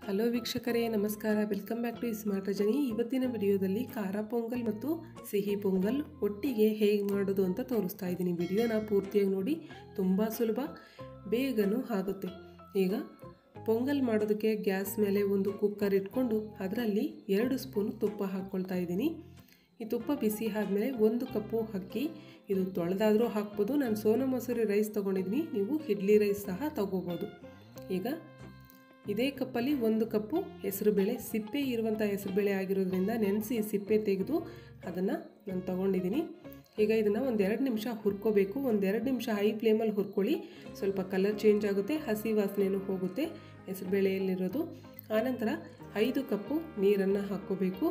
hello ವೀಕ್ಷಕರೇ ನಮಸ್ಕಾರ welcome back to smart Rajani ಇವತ್ತಿನ ವಿಡಿಯೋದಲ್ಲಿ ಖಾರ ಪೊಂಗಲ್ ಮತ್ತು ಸಿಹಿ ಪೊಂಗಲ್ ಒಟ್ಟಿಗೆ ಹೇಗೆ ಮಾಡೋದು ಅಂತ ತೋರಿಸ್ತಾ ಇದ್ದೀನಿ ವಿಡಿಯೋನ ಪೂರ್ತಿಯಾಗಿ ನೋಡಿ ತುಂಬ ಸುಲಭ ಬೇಗನೂ ಆಗುತ್ತೆ ಈಗ ಪೊಂಗಲ್ ಮಾಡೋದಕ್ಕೆ ಗ್ಯಾಸ್ ಮೇಲೆ ಒಂದು ಕುಕ್ಕರ್ ಇಟ್ಕೊಂಡು ಅದರಲ್ಲಿ ಎರಡು ಸ್ಪೂನು ತುಪ್ಪ ಹಾಕ್ಕೊಳ್ತಾ ಇದ್ದೀನಿ ಈ ತುಪ್ಪ ಬಿಸಿ ಆದಮೇಲೆ ಒಂದು ಕಪ್ಪು ಅಕ್ಕಿ ಇದು ತೊಳೆದಾದರೂ ಹಾಕ್ಬೋದು ನಾನು ಸೋನಾ ಮಸೂರಿ ರೈಸ್ ತೊಗೊಂಡಿದ್ದೀನಿ ನೀವು ಇಡ್ಲಿ ರೈಸ್ ಸಹ ತಗೋಬೋದು ಈಗ ಇದೇ ಕಪ್ಪಲ್ಲಿ ಒಂದು ಕಪ್ಪು ಹೆಸರುಬೇಳೆ ಸಿಪ್ಪೆ ಇರುವಂಥ ಹೆಸರುಬೇಳೆ ಆಗಿರೋದ್ರಿಂದ ನೆನೆಸಿ ಸಿಪ್ಪೆ ತೆಗೆದು ಅದನ್ನು ನಾನು ತೊಗೊಂಡಿದ್ದೀನಿ ಈಗ ಇದನ್ನು ಒಂದೆರಡು ನಿಮಿಷ ಹುರ್ಕೋಬೇಕು ಒಂದೆರಡು ನಿಮಿಷ ಹೈ ಫ್ಲೇಮಲ್ಲಿ ಹುರ್ಕೊಳ್ಳಿ ಸ್ವಲ್ಪ ಕಲರ್ ಚೇಂಜ್ ಆಗುತ್ತೆ ಹಸಿ ವಾಸನೆಯೂ ಹೋಗುತ್ತೆ ಹೆಸರುಬೇಳೆಯಲ್ಲಿರೋದು ಆನಂತರ ಐದು ಕಪ್ಪು ನೀರನ್ನು ಹಾಕ್ಕೋಬೇಕು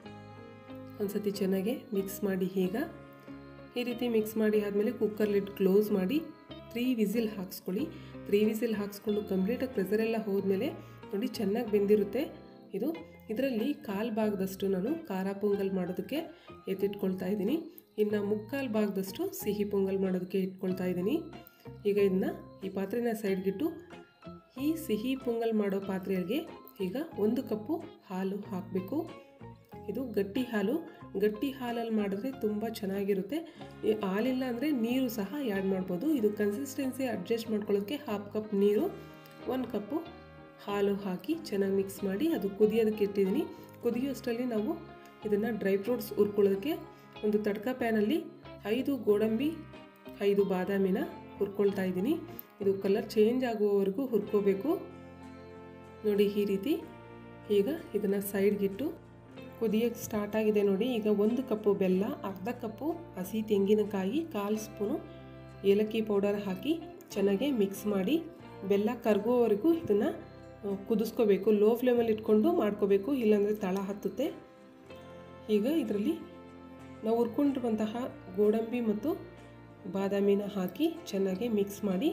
ಒಂದ್ಸತಿ ಚೆನ್ನಾಗಿ ಮಿಕ್ಸ್ ಮಾಡಿ ಈಗ ಈ ರೀತಿ ಮಿಕ್ಸ್ ಮಾಡಿ ಆದಮೇಲೆ ಕುಕ್ಕರ್ ಲಿಡ್ ಕ್ಲೋಸ್ ಮಾಡಿ ತ್ರೀ ವಿಸಿಲ್ ಹಾಕ್ಸ್ಕೊಳ್ಳಿ ತ್ರೀ ವಿಸಿಲ್ ಹಾಕ್ಸ್ಕೊಂಡು ಕಂಪ್ಲೀಟಾಗಿ ಪ್ರೆಸರೆಲ್ಲ ಹೋದ್ಮೇಲೆ ನೋಡಿ ಚೆನ್ನಾಗಿ ಬೆಂದಿರುತ್ತೆ ಇದು ಇದರಲ್ಲಿ ಕಾಲು ಭಾಗದಷ್ಟು ನಾನು ಖಾರ ಪೊಂಗಲ್ ಮಾಡೋದಕ್ಕೆ ಎತ್ತಿಟ್ಕೊಳ್ತಾ ಇದ್ದೀನಿ ಇನ್ನು ಮುಕ್ಕಾಲು ಭಾಗದಷ್ಟು ಸಿಹಿ ಪೊಂಗಲ್ ಮಾಡೋದಕ್ಕೆ ಇಟ್ಕೊಳ್ತಾ ಇದ್ದೀನಿ ಈಗ ಇದನ್ನ ಈ ಪಾತ್ರೆನ ಸೈಡ್ಗಿಟ್ಟು ಈ ಸಿಹಿ ಪೊಂಗಲ್ ಮಾಡೋ ಪಾತ್ರೆಗೆ ಈಗ ಒಂದು ಕಪ್ಪು ಹಾಲು ಹಾಕಬೇಕು ಇದು ಗಟ್ಟಿ ಹಾಲು ಗಟ್ಟಿ ಹಾಲಲ್ಲಿ ಮಾಡಿದ್ರೆ ತುಂಬ ಚೆನ್ನಾಗಿರುತ್ತೆ ಈ ಹಾಲಿಲ್ಲ ಅಂದರೆ ನೀರು ಸಹ ಆ್ಯಡ್ ಮಾಡ್ಬೋದು ಇದು ಕನ್ಸಿಸ್ಟೆನ್ಸಿ ಅಡ್ಜಸ್ಟ್ ಮಾಡ್ಕೊಳ್ಳೋಕ್ಕೆ ಹಾಫ್ ಕಪ್ ನೀರು ಒಂದು ಕಪ್ಪು ಹಾಲು ಹಾಕಿ ಚೆನ್ನಾಗಿ ಮಿಕ್ಸ್ ಮಾಡಿ ಅದು ಕುದಿಯೋದಕ್ಕೆ ಇಟ್ಟಿದ್ದೀನಿ ಕುದಿಯೋಷ್ಟರಲ್ಲಿ ನಾವು ಇದನ್ನು ಡ್ರೈ ಫ್ರೂಟ್ಸ್ ಹುರ್ಕೊಳ್ಳೋದಕ್ಕೆ ಒಂದು ತಡ್ಕ ಪ್ಯಾನಲ್ಲಿ ಐದು ಗೋಡಂಬಿ ಐದು ಬಾದಾಮಿನ ಹುರ್ಕೊಳ್ತಾ ಇದ್ದೀನಿ ಇದು ಕಲರ್ ಚೇಂಜ್ ಆಗುವವರೆಗೂ ಹುರ್ಕೋಬೇಕು ನೋಡಿ ಈ ರೀತಿ ಈಗ ಇದನ್ನು ಸೈಡ್ಗಿಟ್ಟು ಕುದಿಯೋಕ್ಕೆ ಸ್ಟಾರ್ಟ್ ಆಗಿದೆ ನೋಡಿ ಈಗ ಒಂದು ಕಪ್ಪು ಬೆಲ್ಲ ಅರ್ಧ ಕಪ್ಪು ಹಸಿ ತೆಂಗಿನಕಾಯಿ ಕಾಲು ಸ್ಪೂನು ಏಲಕ್ಕಿ ಪೌಡರ್ ಹಾಕಿ ಚೆನ್ನಾಗಿ ಮಿಕ್ಸ್ ಮಾಡಿ ಬೆಲ್ಲ ಕರಗುವವರೆಗೂ ಇದನ್ನು ಕುದಿಸ್ಕೋಬೇಕು ಲೋ ಫ್ಲೇಮಲ್ಲಿ ಇಟ್ಕೊಂಡು ಮಾಡ್ಕೋಬೇಕು ಇಲ್ಲಾಂದರೆ ತಳ ಹತ್ತುತ್ತೆ ಈಗ ಇದರಲ್ಲಿ ನಾವು ಹುರ್ಕೊಂಡಿರುವಂತಹ ಗೋಡಂಬಿ ಮತ್ತು ಬಾದಾಮಿನ ಹಾಕಿ ಚೆನ್ನಾಗಿ ಮಿಕ್ಸ್ ಮಾಡಿ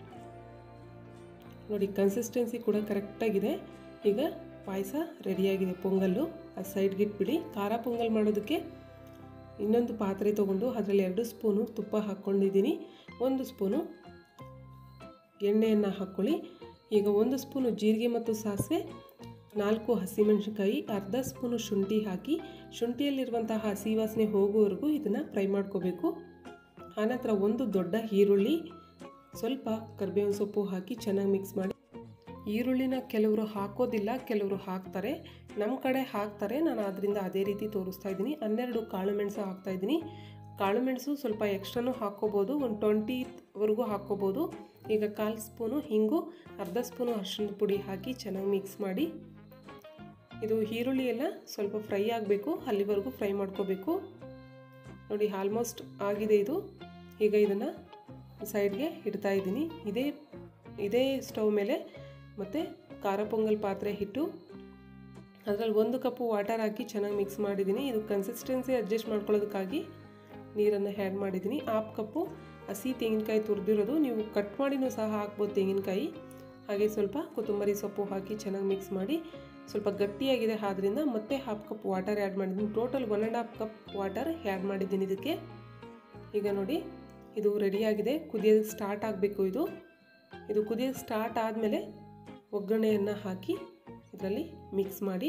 ನೋಡಿ ಕನ್ಸಿಸ್ಟೆನ್ಸಿ ಕೂಡ ಕರೆಕ್ಟಾಗಿದೆ ಈಗ ಪಾಯಸ ರೆಡಿಯಾಗಿದೆ ಪೊಂಗಲ್ಲು ಅದು ಸೈಡ್ಗೆ ಇಟ್ಬಿಡಿ ಖಾರ ಪೊಂಗಲ್ ಮಾಡೋದಕ್ಕೆ ಇನ್ನೊಂದು ಪಾತ್ರೆ ತೊಗೊಂಡು ಅದರಲ್ಲಿ ಎರಡು ಸ್ಪೂನು ತುಪ್ಪ ಹಾಕ್ಕೊಂಡಿದ್ದೀನಿ ಒಂದು ಸ್ಪೂನು ಎಣ್ಣೆಯನ್ನು ಹಾಕ್ಕೊಳ್ಳಿ ಈಗ ಒಂದು ಸ್ಪೂನು ಜೀರಿಗೆ ಮತ್ತು ಸಾಸಿವೆ ನಾಲ್ಕು ಹಸಿಮೆಣಸಿನ್ಕಾಯಿ ಅರ್ಧ ಸ್ಪೂನು ಶುಂಠಿ ಹಾಕಿ ಶುಂಠಿಯಲ್ಲಿರುವಂತಹ ಹಸಿ ವಾಸನೆ ಹೋಗುವವರೆಗೂ ಇದನ್ನು ಫ್ರೈ ಮಾಡ್ಕೋಬೇಕು ಆನಂತರ ಒಂದು ದೊಡ್ಡ ಈರುಳ್ಳಿ ಸ್ವಲ್ಪ ಕರಿಬೇವಿನ ಸೊಪ್ಪು ಹಾಕಿ ಚೆನ್ನಾಗಿ ಮಿಕ್ಸ್ ಮಾಡಿ ಈರುಳ್ಳಿನ ಕೆಲವರು ಹಾಕೋದಿಲ್ಲ ಕೆಲವರು ಹಾಕ್ತಾರೆ ನಮ್ಮ ಕಡೆ ಹಾಕ್ತಾರೆ ನಾನು ಅದರಿಂದ ಅದೇ ರೀತಿ ತೋರಿಸ್ತಾ ಇದ್ದೀನಿ ಹನ್ನೆರಡು ಕಾಳು ಮೆಣಸು ಹಾಕ್ತಾ ಇದ್ದೀನಿ ಕಾಳು ಮೆಣಸು ಸ್ವಲ್ಪ ಎಕ್ಸ್ಟ್ರಾನು ಹಾಕ್ಕೋಬೋದು ಒಂದು ಟ್ವೆಂಟಿವರೆಗೂ ಹಾಕ್ಕೋಬೋದು ಈಗ ಕಾಲು ಸ್ಪೂನು ಹಿಂಗು ಅರ್ಧ ಸ್ಪೂನು ಅರಿಶಿಣದ ಪುಡಿ ಹಾಕಿ ಚೆನ್ನಾಗಿ ಮಿಕ್ಸ್ ಮಾಡಿ ಇದು ಈರುಳ್ಳಿ ಎಲ್ಲ ಸ್ವಲ್ಪ ಫ್ರೈ ಆಗಬೇಕು ಅಲ್ಲಿವರೆಗೂ ಫ್ರೈ ಮಾಡ್ಕೋಬೇಕು ನೋಡಿ ಆಲ್ಮೋಸ್ಟ್ ಆಗಿದೆ ಇದು ಈಗ ಇದನ್ನು ಸೈಡ್ಗೆ ಇಡ್ತಾ ಇದ್ದೀನಿ ಇದೇ ಇದೇ ಸ್ಟವ್ ಮೇಲೆ ಮತ್ತು ಖಾರ ಪೊಂಗಲ್ ಪಾತ್ರೆ ಇಟ್ಟು ಅದರಲ್ಲಿ ಒಂದು ಕಪ್ಪು ವಾಟರ್ ಹಾಕಿ ಚೆನ್ನಾಗಿ ಮಿಕ್ಸ್ ಮಾಡಿದ್ದೀನಿ ಇದು ಕನ್ಸಿಸ್ಟೆನ್ಸಿ ಅಡ್ಜಸ್ಟ್ ಮಾಡ್ಕೊಳ್ಳೋದಕ್ಕಾಗಿ ನೀರನ್ನು ಆ್ಯಡ್ ಮಾಡಿದ್ದೀನಿ ಹಾಫ್ ಕಪ್ಪು ಹಸಿ ತೆಂಗಿನಕಾಯಿ ತುರಿದಿರೋದು ನೀವು ಕಟ್ ಮಾಡಿನೂ ಸಹ ಹಾಕ್ಬೋದು ತೆಂಗಿನಕಾಯಿ ಹಾಗೆ ಸ್ವಲ್ಪ ಕೊತ್ತಂಬರಿ ಸೊಪ್ಪು ಹಾಕಿ ಚೆನ್ನಾಗಿ ಮಿಕ್ಸ್ ಮಾಡಿ ಸ್ವಲ್ಪ ಗಟ್ಟಿಯಾಗಿದೆ ಆದ್ದರಿಂದ ಮತ್ತೆ ಹಾಫ್ ಕಪ್ ವಾಟರ್ ಆ್ಯಡ್ ಮಾಡಿದ್ದೀನಿ total one and half cup water add ಮಾಡಿದ್ದೀನಿ ಇದಕ್ಕೆ ಈಗ ನೋಡಿ ಇದು ರೆಡಿಯಾಗಿದೆ ಕುದಿಯೋದಕ್ಕೆ ಸ್ಟಾರ್ಟ್ ಆಗಬೇಕು ಇದು ಇದು ಕುದಿಯೋಕ್ಕೆ ಸ್ಟಾರ್ಟ್ ಆದಮೇಲೆ ಒಗ್ಗರಣೆಯನ್ನು ಹಾಕಿ ಇದರಲ್ಲಿ ಮಿಕ್ಸ್ ಮಾಡಿ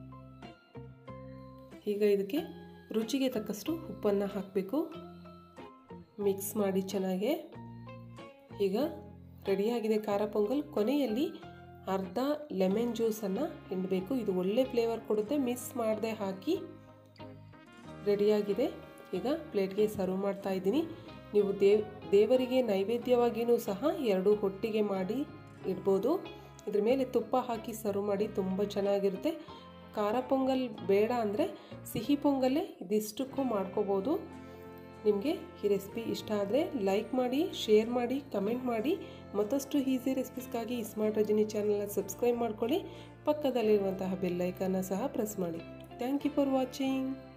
ಈಗ ಇದಕ್ಕೆ ರುಚಿಗೆ ತಕ್ಕಷ್ಟು ಉಪ್ಪನ್ನು ಹಾಕಬೇಕು ಮಿಕ್ಸ್ ಮಾಡಿ ಚೆನ್ನಾಗೆ ಈಗ ರೆಡಿಯಾಗಿದೆ ಖಾರ ಪೊಂಗಲ್ ಕೊನೆಯಲ್ಲಿ ಅರ್ಧ ಲೆಮನ್ ಜ್ಯೂಸನ್ನು ಹಿಂಡಬೇಕು ಇದು ಒಳ್ಳೆ ಫ್ಲೇವರ್ ಕೊಡುತ್ತೆ ಮಿಸ್ ಮಾಡದೆ ಹಾಕಿ ರೆಡಿಯಾಗಿದೆ ಈಗ ಪ್ಲೇಟ್ಗೆ ಸರ್ವ್ ಮಾಡ್ತಾ ಇದ್ದೀನಿ ನೀವು ದೇವ್ ದೇವರಿಗೆ ನೈವೇದ್ಯವಾಗಿಯೂ ಸಹ ಎರಡು ಹೊಟ್ಟಿಗೆ ಮಾಡಿ ಇಡ್ಬೋದು ಇದ್ರ ಮೇಲೆ ತುಪ್ಪ ಹಾಕಿ ಸರ್ವ್ ಮಾಡಿ ತುಂಬ ಚೆನ್ನಾಗಿರುತ್ತೆ ಖಾರ ಪೊಂಗಲ್ ಬೇಡ ಅಂದರೆ ಸಿಹಿ ಪೊಂಗಲ್ಲೇ ಇದಿಷ್ಟಕ್ಕೂ ಮಾಡ್ಕೋಬೋದು ನಿಮಗೆ ಈ ರೆಸಿಪಿ ಇಷ್ಟ ಆದರೆ ಲೈಕ್ ಮಾಡಿ ಶೇರ್ ಮಾಡಿ ಕಮೆಂಟ್ ಮಾಡಿ ಮತ್ತಷ್ಟು ಈಸಿ ರೆಸಿಪೀಸ್ಗಾಗಿ ಸ್ಮಾರ್ಟ್ ರಜನಿ ಚಾನಲ್ನ ಸಬ್ಸ್ಕ್ರೈಬ್ ಮಾಡ್ಕೊಳ್ಳಿ ಪಕ್ಕದಲ್ಲಿರುವಂತಹ ಬೆಲ್ಲೈಕನ್ನ ಸಹ ಪ್ರೆಸ್ ಮಾಡಿ ಥ್ಯಾಂಕ್ ಯು ಫಾರ್ ವಾಚಿಂಗ್